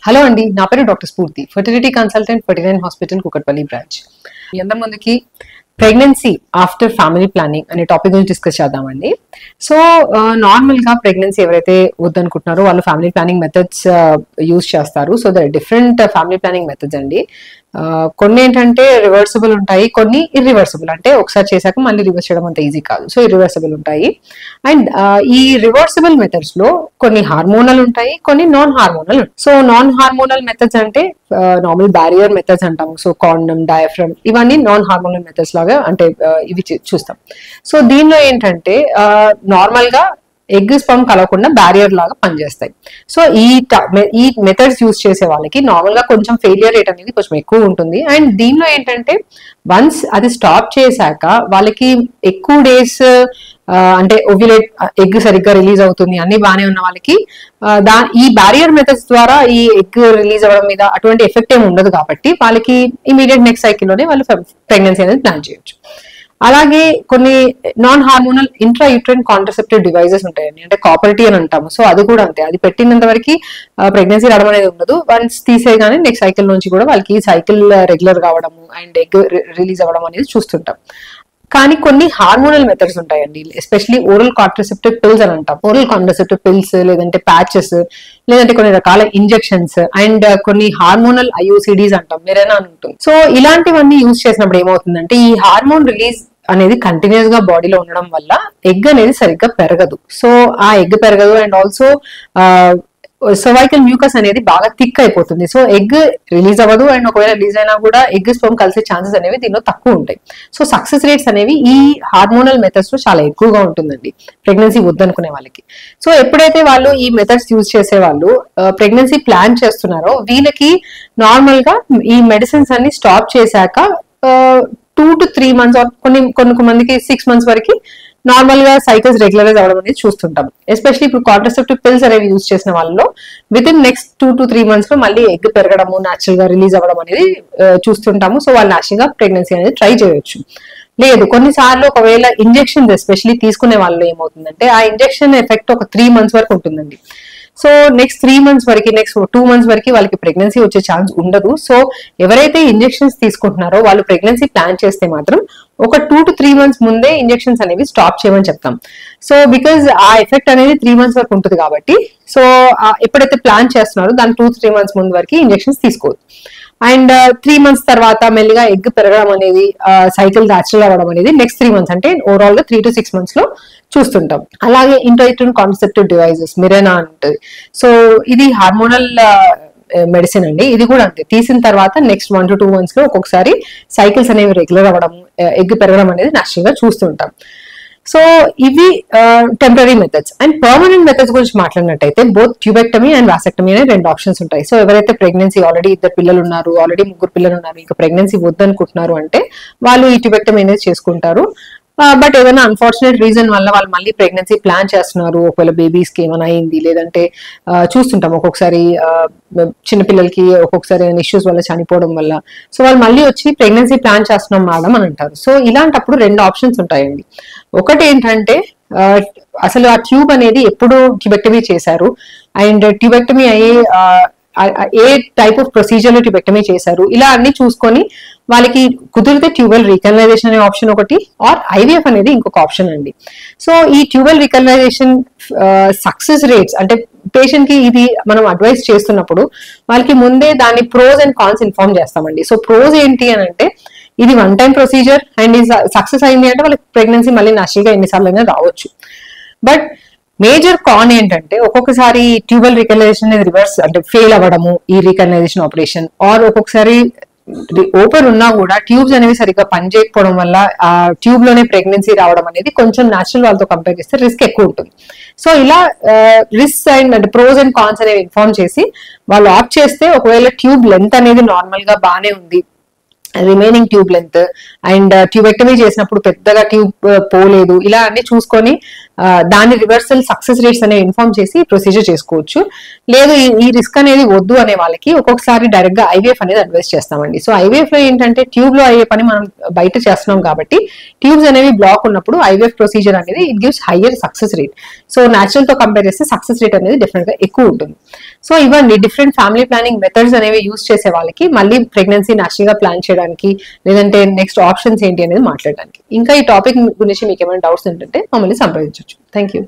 hello అండి నా పేరు doctor Spoorthi fertility consultant forty nine hospital Kukatpally branch మీ అందరి ముందుకి ప్రెగ్నెన్సీ ఆఫ్టర్ ఫ్యామిలీ ప్లానింగ్ అనే టాపిక్ గురించి డిస్కస్ చేద్దామండి సో నార్మల్ గా ప్రెగ్నెన్సీ ఎవరైతే వద్దనుకుంటున్నారో వాళ్ళు ఫ్యామిలీ ప్లానింగ్ మెథడ్స్ యూజ్ చేస్తారు so the different family planning methods అండి ఆ, కొన్ని ఏంటంటే రివర్సిబుల్ ఉంటాయి కొన్ని ఇర్రివర్సిబుల్ అంటే ఒకసారి చేశాక మళ్ళీ రివర్స్ చేయడం అంత ఈజీ కాదు సో ఇర్రివర్సిబుల్ ఉంటాయి అండ్ ఈ రివర్సిబుల్ మెథడ్స్ లో కొన్ని హార్మోనల్ ఉంటాయి కొన్ని non hormonal so non hormonal methods అంటే నార్మల్ బ్యారియర్ మెథడ్స్ అంటాం సో కాండమ్ డయాఫ్రమ్ ఇవన్నీ నాన్ హార్మోనల్ మెథడ్స్ లాగా అంటే ఆ, ఇవి చూ- చూస్తాం సో దీనిలో ఏంటంటే నార్మల్ గా ఎగ్ స్పమ్ కలవకుండా బ్యారియర్ లాగా పనిచేస్తాయి సో ఈ ట- మె- ఈ మెథడ్స్ యూస్ చేసే వాళ్ళకి నార్మల్ గా కొంచెం ఫెయిలియర్ రేట్ అనేది కొంచెం ఎక్కువ ఉంటుంది అండ్ దీనిలో ఏంటంటే వన్స్ అది స్టాప్ చేశాక వాళ్ళకి ఎక్కువ డేస్ అంటే ఓవ్యులేట్ ఎగ్ సరిగ్గా రిలీజ్ అవుతుంది అన్ని బాగానే ఉన్న వాళ్ళకి ఆ, దా ఈ బ్యారియర్ మెథడ్స్ ద్వారా ఈ ఎగ్ రిలీజ్ అవ్వడం మీద అటువంటి ఎఫెక్ట్ ఏమి ఉండదు కాబట్టి వాళ్ళకి ఇమీడియట్ నెక్స్ట్ సైకిల్ లోనే వాళ్ళు ప్రెగ్నెన్సీ అనేది ప్లాన్ చేయొచ్చు అలాగే కొన్ని non hormonal intrauterine contraceptive devices ఉంటాయండి అంటే కాపరిటీ అని అంటాము సో అది కూడా అంతే అది పెట్టినంత వరకు ప్రెగ్నెన్సీ రావడం అనేది ఉండదు వన్స్ తీసేయగానే నెక్స్ట్ సైకిల్ నుంచి కూడా వాళ్ళకి సైకిల్ రెగ్యులర్ కావడము అండ్ ఎగ్ రిలీజ్ అవ్వడం అనేది చూస్తుంటాం కానీ కొన్ని హార్మోనల్ మెథడ్స్ ఉంటాయండి ఎస్పెషలీ ఓరల్ కాంట్రసెప్టివ్ పిల్స్ అని అంటాం ఓరల్ కాంట్రసెప్టివ్ పిల్స్ లేదంటే ప్యాచెస్ లేదంటే కొన్ని రకాల ఇంజెక్షన్స్ అండ్ కొన్ని హార్మోనల్ ఐఓసిడీస్ అంటాం మెరెనా అని ఉంటుంది సో ఇలాంటివన్నీ యూజ్ చేసినప్పుడు ఏమవుతుందంటే ఈ హార్మోన్ రిలీజ్ అనేది కంటిన్యూస్ గా బాడీలో ఉండడం వల్ల ఎగ్ అనేది సరిగ్గా పెరగదు సో ఆ ఎగ్ పెరగదు అండ్ ఆల్సో సర్వైకల్ మ్యూకస్ అనేది బాగా థిక్ అయిపోతుంది సో ఎగ్ రిలీజ్ అవ్వదు అండ్ ఒకవేళ రిలీజ్ అయినా కూడా ఎగ్ స్పమ్ కలిసే ఛాన్సెస్ అనేవి దీనిలో తక్కువ ఉంటాయి సో సక్సెస్ రేట్స్ అనేవి ఈ హార్మోనల్ మెథడ్స్ లో చాలా ఎక్కువగా ఉంటుందండి ప్రెగ్నెన్సీ వద్దనుకునే వాళ్ళకి సో ఎప్పుడైతే వాళ్ళు ఈ మెథడ్స్ యూజ్ చేసే వాళ్ళు ప్రెగ్నెన్సీ ప్లాన్ చేస్తున్నారో వీళ్ళకి నార్మల్ గా ఈ మెడిసిన్స్ అన్ని స్టాప్ చేశాక టూ టు త్రీ మంత్స్ కొన్ని కొన్ని మందికి సిక్స్ మంత్స్ వరకు నార్మల్ గా సైకిల్స్ రెగ్యులరైజ్ అవ్వడం అనేది చూస్తుంటాం ఎస్పెషల్లీ ఇప్పుడు కాంట్రసెప్టివ్ పిల్స్ అనేవి యూజ్ చేసిన వాళ్ళలో within next two to three months లో మళ్ళీ ఎగ్ పెరగడము న్యాచురల్ గా రిలీజ్ అవ్వడం అనేది ఆ, చూస్తుంటాము సో వాళ్ళు న్యాచురల్ గా ప్రెగ్నెన్సీ అనేది ట్రై చేయొచ్చు లేదు కొన్నిసార్లు ఒకవేళ ఇంజెక్షన్స్ ఎస్పెషల్లీ తీసుకునే వాళ్ళు ఏమవుతుందంటే ఆ ఇంజెక్షన్ ఎఫెక్ట్ ఒక త్రీ మంత్స్ వరకు ఉంటుందండి సో నెక్స్ట్ త్రీ మంత్స్ వరకు నెక్స్ట్ టూ మంత్స్ వరకు వాళ్ళకి ప్రెగ్నెన్సీ వచ్చే ఛాన్స్ ఉండదు సో ఎవరైతే ఇంజెక్షన్స్ తీసుకుంటున్నారో వాళ్ళు ప్రెగ్నెన్సీ ప్లాన్ చేస్తే మాత్రం ఒక టూ టు త్రీ మంత్స్ ముందే ఇంజెక్షన్స్ అనేవి స్టాప్ చేయమని చెప్తాం సో బికాజ్ ఆ ఎఫెక్ట్ అనేది త్రీ మంత్స్ వరకు ఉంటుంది కాబట్టి సో ఎప్పుడైతే ప్లాన్ చేస్తున్నారో దాని టూ త్రీ మంత్స్ ముందు వరకు ఇంజెక్షన్స్ తీసుకోవద్దు అండ్ త్రీ మంత్స్ తర్వాత మెల్లిగా ఎగ్ పెరగడం అనేది సైకిల్ న్యాచురల్ అవ్వడం అనేది నెక్స్ట్ త్రీ మంత్స్ అంటే ఓవరాల్ గా త్రీ టు సిక్స్ మంత్స్ లో చూస్తుంటాం అలాగే ఇంటోయిట్రన్ కాన్సెప్టివ్ డివైజెస్ మిరెనా అని ఉంటుంది సో ఇది హార్మోనల్ మెడిసిన్ అండి ఇది కూడా అంతే తీసిన తర్వాత next one to two months లో ఒక్కొక్కసారి సైకిల్స్ అనేవి రెగ్యులర్ అవ్వడం ఎగ్ పెరగడం అనేది న్యాచురల్ గా చూస్తుంటాం సో ఇవి temporary methods and permanent methods గురించి మాట్లాడినట్టయితే బోత్ ట్యూబెక్టమీ అండ్ వాసెక్టమీ అనే రెండు ఆప్షన్స్ ఉంటాయి సో ఎవరైతే ప్రెగ్నెన్సీ ఆల్రెడీ ఇద్దరు పిల్లలు ఉన్నారు ఆల్రెడీ ముగ్గురు పిల్లలు ఉన్నారు ఇంకా ప్రెగ్నెన్సీ వద్దనుకుంటున్నారు అంటే వాళ్ళు ఈ ట్యూబెక్టమీ అనేది చేసుకుంటారు బట్ ఏదైనా అన్ఫార్చునేట్ రీజన్ వల్ల వాళ్ళు మళ్ళీ ప్రెగ్నెన్సీ ప్లాన్ చేస్తున్నారు ఒకవేళ బేబీస్ కి ఏమైనా అయింది లేదంటే ఆ, చూస్తుంటాం ఒక్కొక్కసారి ఆ, చిన్నపిల్లలకి ఒక్కొక్కసారి ఇష్యూస్ వల్ల చనిపోవడం వల్ల సో వాళ్ళు మళ్ళీ వచ్చి ప్రెగ్నెన్సీ ప్లాన్ చేస్తున్నాం మేడం అని అంటారు సో ఇలాంటప్పుడు రెండు ఆప్షన్స్ ఉంటాయండి ఒకటి ఏంటంటే ఆ, అసలు ఆ ట్యూబ్ అనేది ఎప్పుడు ట్యూబెక్టమీ చేశారు అండ్ ట్యూబెక్టమీ అయ్యి ఆ, ఆ- ఆ ఏ టైప్ ఆఫ్ ప్రొసీజర్ లో ట్యూబెక్టమీ చేశారు ఇలా అన్ని చూసుకొని వాళ్ళకి కుదిరితే ట్యూబెల్ రీకనలైజేషన్ అనే ఆప్షన్ ఒకటి ఆర్ ఐవీఎఫ్ అనేది ఇంకొక ఆప్షన్ అండి సో ఈ ట్యూబెల్ రీకనలైజేషన్ సక్సెస్ రేట్స్ అంటే పేషెంట్ కి ఇది మనం అడ్వైస్ చేస్తున్నప్పుడు వాళ్ళకి ముందే దాని ప్రోస్ అండ్ కాన్స్ ఇన్ఫార్మ్ చేస్తామండి సో ప్రోస్ ఏంటి అని అంటే ఇది వన్ టైం ప్రొసీజర్ అండ్ ఇది సక్సెస్ అయింది అంటే వాళ్ళకి ప్రెగ్నెన్సీ మళ్ళీ నష్టంగా ఎన్నిసార్లు అయినా రావచ్చు బట్ మేజర్ కాన్ ఏంటంటే ఒక్కొక్కసారి ట్యూబల్ రికనైజేషన్ అనేది రివర్స్ అంటే ఫెయిల్ అవ్వడము ఈ రికనైజేషన్ ఆపరేషన్ ఆర్ ఒక్కొక్కసారి ఓపెన్ ఉన్నా కూడా ట్యూబ్స్ అనేవి సరిగ్గా పనిచేయకపోవడం వల్ల ఆ ట్యూబ్ లోనే ప్రెగ్నెన్సీ రావడం అనేది కొంచెం నేచురల్ వాళ్ళతో కంపేర్ చేస్తే రిస్క్ ఎక్కువ ఉంటుంది సో ఇలా రిస్క్ అండ్ అంటే ప్రోస్ అండ్ కాన్స్ అనేవి ఇన్ఫార్మ్ చేసి వాళ్ళు ఆఫ్ చేస్తే ఒకవేళ ట్యూబ్ లెంత్ అనేది నార్మల్ గా బానే ఉంది remaining tube length and tubectomy చేసినప్పుడు పెద్దగా ట్యూబ్ పోలేదు ఇలా అన్ని చూసుకొని ఆ, దాని రివర్సల్ సక్సెస్ రేట్స్ అనేవి ఇన్ఫార్మ్ చేసి ప్రొసీజర్ చేసుకోవచ్చు లేదు ఈ- ఈ రిస్క్ అనేది వద్దు అనే వాళ్ళకి ఒక్కొక్కసారి డైరెక్ట్ గా ఐవీఎఫ్ అనేది అడ్వైస్ చేస్తామండి సో ఐవీఎఫ్ లో ఏంటంటే ట్యూబ్ లో అయ్యే పని మనం బయట చేస్తున్నాం కాబట్టి ట్యూబ్స్ అనేవి బ్లాక్ ఉన్నప్పుడు ఐవీఎఫ్ ప్రొసీజర్ అనేది it gives higher success rate so natural తో కంపేర్ చేస్తే సక్సెస్ రేట్ అనేది డెఫినెట్ గా ఎక్కువ ఉంటుంది సో ఇవన్నీ డిఫరెంట్ ఫ్యామిలీ ప్లానింగ్ మెథడ్స్ అనేవి యూస్ చేసే వాళ్ళకి మళ్ళీ ప్రెగ్నెన్సీ న్యాచురల్ గా ప్లాన్ చేయడానికి లేదంటే నెక్స్ట్ ఆప్షన్స్ ఏంటి అనేది మాట్లాడడానికి ఇంకా ఈ టాపిక్ గురించి మీకు ఏమైనా డౌట్స్ ఏంటంటే మమ్మల్ని సంప్రదించవచ్చు థ్యాంక్ యూ